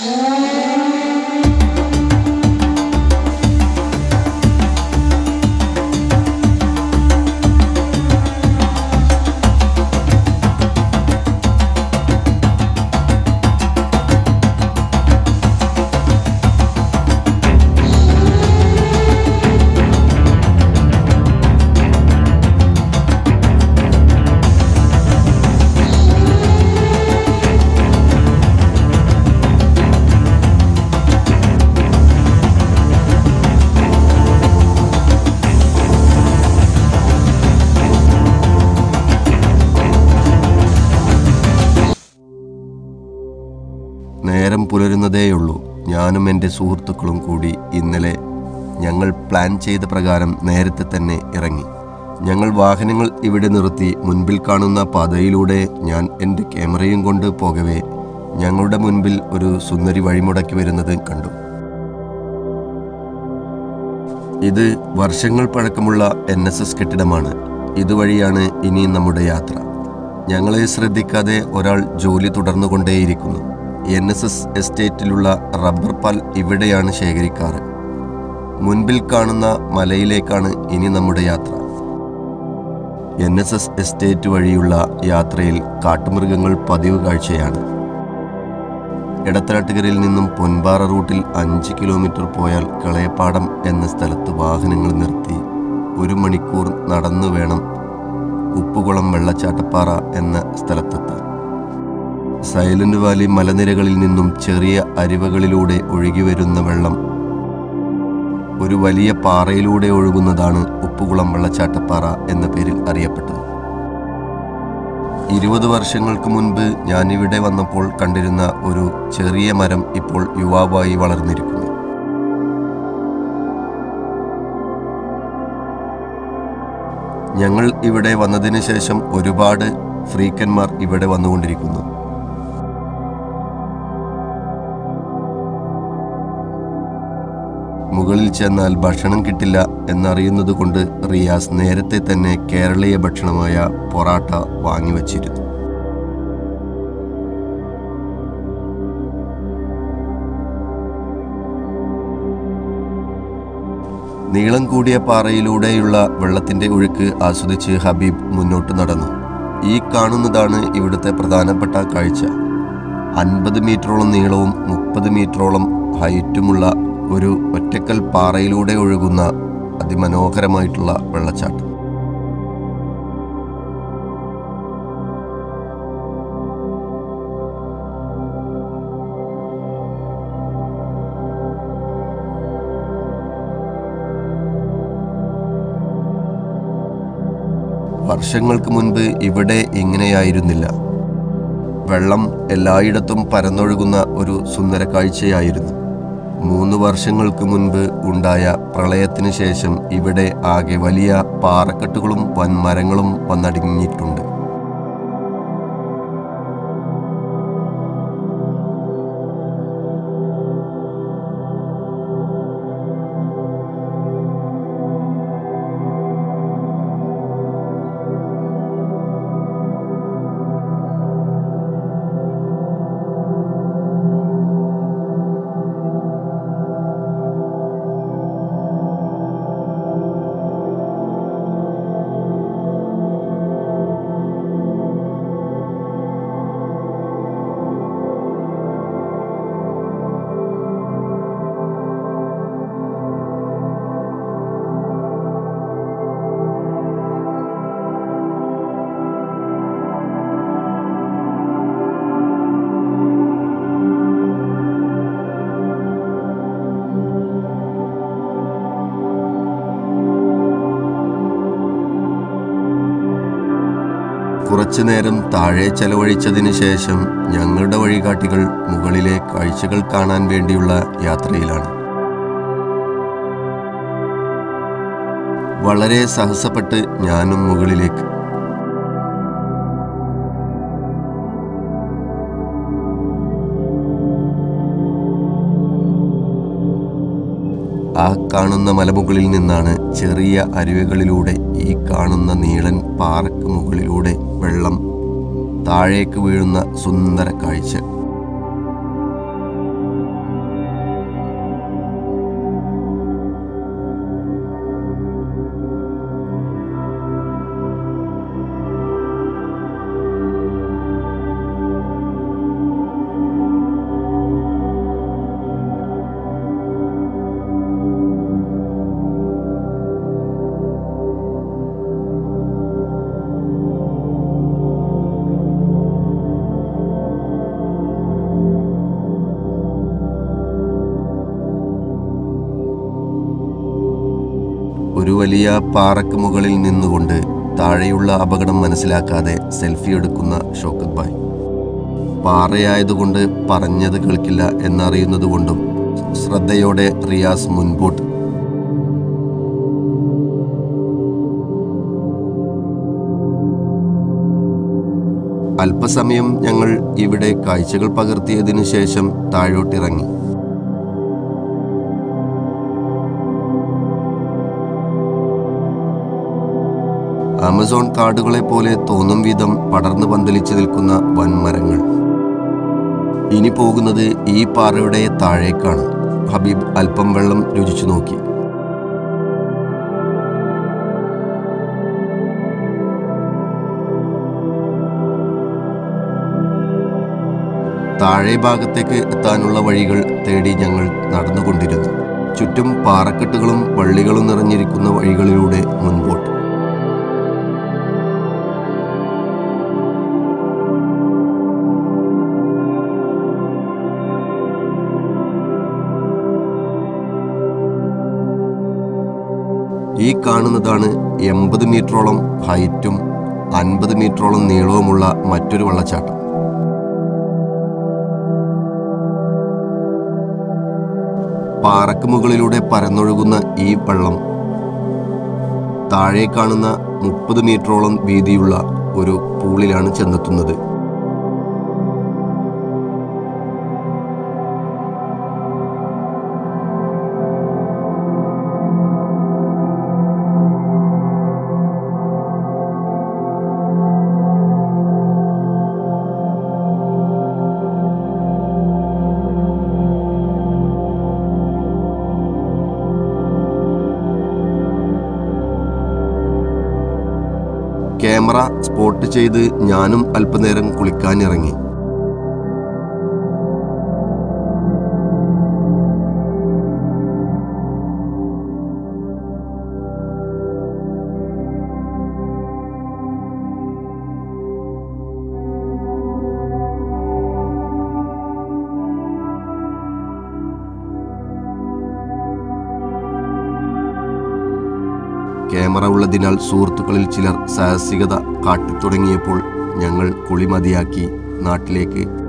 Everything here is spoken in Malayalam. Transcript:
നേരം പുലരുന്നതേയുള്ളൂ ഞാനും എൻ്റെ സുഹൃത്തുക്കളും കൂടി ഇന്നലെ ഞങ്ങൾ പ്ലാൻ ചെയ്ത പ്രകാരം നേരത്തെ തന്നെ ഇറങ്ങി ഞങ്ങൾ വാഹനങ്ങൾ ഇവിടെ നിർത്തി മുൻപിൽ കാണുന്ന പാതയിലൂടെ ഞാൻ എൻ്റെ ക്യാമറയും കൊണ്ട് പോകവേ ഞങ്ങളുടെ മുൻപിൽ ഒരു സുന്ദരി വഴിമുടക്കി വരുന്നത് കണ്ടു ഇത് വർഷങ്ങൾ പഴക്കമുള്ള എൻ എസ് എസ് കെട്ടിടമാണ് ഇതുവഴിയാണ് ഇനി നമ്മുടെ യാത്ര ഞങ്ങളെ ശ്രദ്ധിക്കാതെ ഒരാൾ ജോലി തുടർന്നുകൊണ്ടേയിരിക്കുന്നു എൻ എസ് എസ് എസ്റ്റേറ്റിലുള്ള റബ്ബർ പാൽ ഇവിടെയാണ് ശേഖരിക്കാറ് മുൻപിൽ കാണുന്ന മലയിലേക്കാണ് ഇനി നമ്മുടെ യാത്ര എൻ എസ് എസ് എസ്റ്റേറ്റ് വഴിയുള്ള യാത്രയിൽ കാട്ടുമൃഗങ്ങൾ പതിവ് കാഴ്ചയാണ് എടത്തനാട്ടുകരയിൽ നിന്നും പൊൻപാറ റൂട്ടിൽ അഞ്ച് കിലോമീറ്റർ പോയാൽ കളയപ്പാടം എന്ന സ്ഥലത്ത് വാഹനങ്ങൾ നിർത്തി ഒരു മണിക്കൂർ നടന്നു വേണം ഉപ്പുകുളം വെള്ളച്ചാട്ടപ്പാറ എന്ന സ്ഥലത്തെത്താൻ സൈലന്റ് വാലി മലനിരകളിൽ നിന്നും ചെറിയ അരുവകളിലൂടെ ഒഴുകി വരുന്ന വെള്ളം ഒരു വലിയ പാറയിലൂടെ ഒഴുകുന്നതാണ് ഉപ്പുകുളം വെള്ളച്ചാട്ടപ്പാറ എന്ന പേരിൽ അറിയപ്പെട്ടത് ഇരുപത് വർഷങ്ങൾക്ക് മുൻപ് ഞാനിവിടെ വന്നപ്പോൾ കണ്ടിരുന്ന ഒരു ചെറിയ മരം ഇപ്പോൾ യുവാവായി വളർന്നിരിക്കുന്നു ഞങ്ങൾ ഇവിടെ വന്നതിന് ശേഷം ഒരുപാട് ഫ്രീക്കന്മാർ ഇവിടെ വന്നുകൊണ്ടിരിക്കുന്നു മുകളിൽ ചെന്നാൽ ഭക്ഷണം കിട്ടില്ല എന്നറിയുന്നത് കൊണ്ട് റിയാസ് നേരത്തെ തന്നെ കേരളീയ ഭക്ഷണമായ പൊറാട്ട വാങ്ങിവച്ചിരുന്നു നീളം കൂടിയ പാറയിലൂടെയുള്ള വെള്ളത്തിന്റെ ഒഴുക്ക് ആസ്വദിച്ച് ഹബീബ് മുന്നോട്ട് നടന്നു ഈ കാണുന്നതാണ് ഇവിടുത്തെ പ്രധാനപ്പെട്ട കാഴ്ച അൻപത് മീറ്ററോളം നീളവും മുപ്പത് മീറ്ററോളം ഹൈറ്റുമുള്ള ഒരു ഒറ്റക്കൽ പാറയിലൂടെ ഒഴുകുന്ന അതിമനോഹരമായിട്ടുള്ള വെള്ളച്ചാട്ടം വർഷങ്ങൾക്ക് മുൻപ് ഇവിടെ ഇങ്ങനെയായിരുന്നില്ല വെള്ളം എല്ലായിടത്തും പരന്നൊഴുകുന്ന ഒരു സുന്ദര കാഴ്ചയായിരുന്നു മൂന്ന് വർഷങ്ങൾക്ക് മുൻപ് ഉണ്ടായ പ്രളയത്തിന് ശേഷം ഇവിടെ ആകെ വലിയ പാറക്കെട്ടുകളും വൻമരങ്ങളും വന്നടിഞ്ഞിട്ടുണ്ട് കുറച്ചു നേരം താഴെ ചെലവഴിച്ചതിന് ശേഷം ഞങ്ങളുടെ വഴികാട്ടികൾ മുകളിലെ കാഴ്ചകൾ കാണാൻ വേണ്ടിയുള്ള യാത്രയിലാണ് വളരെ സാഹസപ്പെട്ട് ഞാനും മുകളിലേക്ക് ആ കാണുന്ന മലമുകളിൽ നിന്നാണ് ചെറിയ അരുവികളിലൂടെ ഈ കാണുന്ന നീളൻ പാറക്ക് മുകളിലൂടെ വെള്ളം താഴേക്ക് വീഴുന്ന സുന്ദര കാഴ്ച ഒരു വലിയ പാറക്ക് മുകളിൽ നിന്നുകൊണ്ട് താഴെയുള്ള അപകടം മനസ്സിലാക്കാതെ സെൽഫി എടുക്കുന്ന ഷോക്കത്ത് ബായ് പാറയായതുകൊണ്ട് പറഞ്ഞത് കേൾക്കില്ല എന്നറിയുന്നതുകൊണ്ടും ശ്രദ്ധയോടെ റിയാസ് മുൻപോട്ട് അല്പസമയം ഞങ്ങൾ ഇവിടെ കാഴ്ചകൾ പകർത്തിയതിനു ശേഷം താഴോട്ടിറങ്ങി ആമസോൺ കാടുകളെ പോലെ തോന്നും വിധം പടർന്നു പന്തലിച്ചു നിൽക്കുന്ന വൻമരങ്ങൾ ഇനി പോകുന്നത് ഈ പാറയുടെ താഴേക്കാണ് ഹബീബ് അല്പം വെള്ളം രുചിച്ചു നോക്കി താഴെ ഭാഗത്തേക്ക് എത്താനുള്ള വഴികൾ തേടി ഞങ്ങൾ നടന്നുകൊണ്ടിരുന്നു ചുറ്റും പാറക്കെട്ടുകളും വള്ളികളും നിറഞ്ഞിരിക്കുന്ന വഴികളിലൂടെ മുൻപോട്ട് ഈ കാണുന്നതാണ് എൺപത് മീറ്ററോളം ഹൈറ്റും അൻപത് മീറ്ററോളം നീളവുമുള്ള മറ്റൊരു വെള്ളച്ചാട്ടം പാറക്ക് മുകളിലൂടെ പരന്നൊഴുകുന്ന ഈ വെള്ളം താഴെ കാണുന്ന മുപ്പത് മീറ്ററോളം വീതിയുള്ള ഒരു പൂളിലാണ് ചെന്നെത്തുന്നത് ക്യാമറ സ്പോട്ട് ചെയ്ത് ഞാനും അല്പനേരം കുളിക്കാനിറങ്ങി ക്യാമറ ഉള്ളതിനാൽ സുഹൃത്തുക്കളിൽ ചിലർ സാഹസികത കാട്ടിത്തുടങ്ങിയപ്പോൾ ഞങ്ങൾ കുളി മതിയാക്കി നാട്ടിലേക്ക്